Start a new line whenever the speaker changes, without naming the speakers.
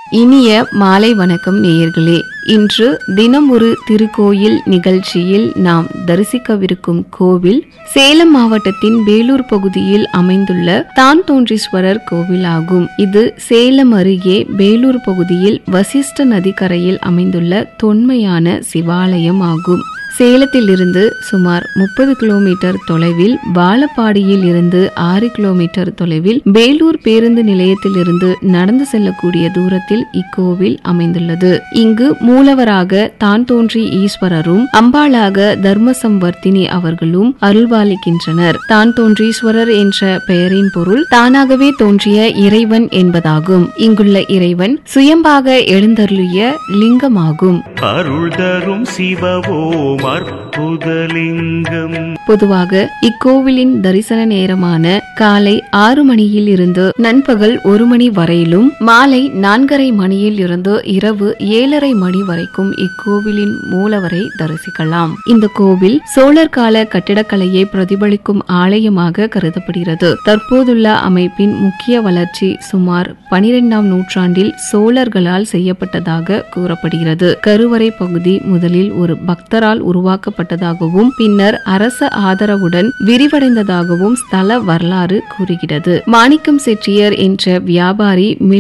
இனிய மாலை வணக்கம் நேயர்களே இன்று தினம் ஒரு திருக்கோயில் நிகழ்ச்சியில் நாம் தரிசிக்கவிருக்கும் கோவில் சேலம் மாவட்டத்தின் வேலூர் பகுதியில் அமைந்துள்ள தான் தோன்றீஸ்வரர் கோவில் ஆகும் இது சேலம் அருகே வேலூர் பகுதியில் வசிஷ்ட நதிக்கரையில் அமைந்துள்ள தொன்மையான சிவாலயம் ஆகும் சேலத்திலிருந்து சுமார் முப்பது கிலோமீட்டர் தொலைவில் வாழப்பாடியில் இருந்து ஆறு கிலோமீட்டர் தொலைவில் வேலூர் பேருந்து நிலையத்திலிருந்து நடந்து செல்லக்கூடிய தூரத்தில் இக்கோவில் அமைந்துள்ளது இங்கு மூலவராக தான் தோன்றி ஈஸ்வரரும் அம்பாளாக தர்மசம்வர்த்தினி அவர்களும் அருள்பாலிக்கின்றனர் தான் தோன்றீஸ்வரர் என்ற பெயரின் பொருள் தானாகவே தோன்றிய இறைவன் என்பதாகும் இங்குள்ள இறைவன் சுயம்பாக எழுந்தருளிய லிங்கமாகும்
அருள் தரும் சிவவோம் அற்புதலிங்கம்
பொதுவாக இக்கோவிலின் தரிசன நேரமான காலை ஆறு மணியில் இருந்து நண்பகல் ஒரு மணி வரையிலும் மாலை நான்கரை மணியில் இருந்து இரவு ஏழரை மணி வரைக்கும் இக்கோவிலின் மூலவரை தரிசிக்கலாம் இந்த கோவில் சோழர் கால கட்டிடக்கலையை பிரதிபலிக்கும் ஆலயமாக கருதப்படுகிறது தற்போதுள்ள அமைப்பின் முக்கிய வளர்ச்சி சுமார் பனிரெண்டாம் நூற்றாண்டில் சோழர்களால் செய்யப்பட்டதாக கூறப்படுகிறது கருவறை பகுதி முதலில் ஒரு பக்தரால் உருவாக்கப்பட்டதாகவும் பின்னர் அரச ஆதரவுடன் விரிவடைந்ததாகவும் ஸ்தல வரலாறு கூறுகிறது மாணிக்கம் செட்டியர் என்ற வியாபாரி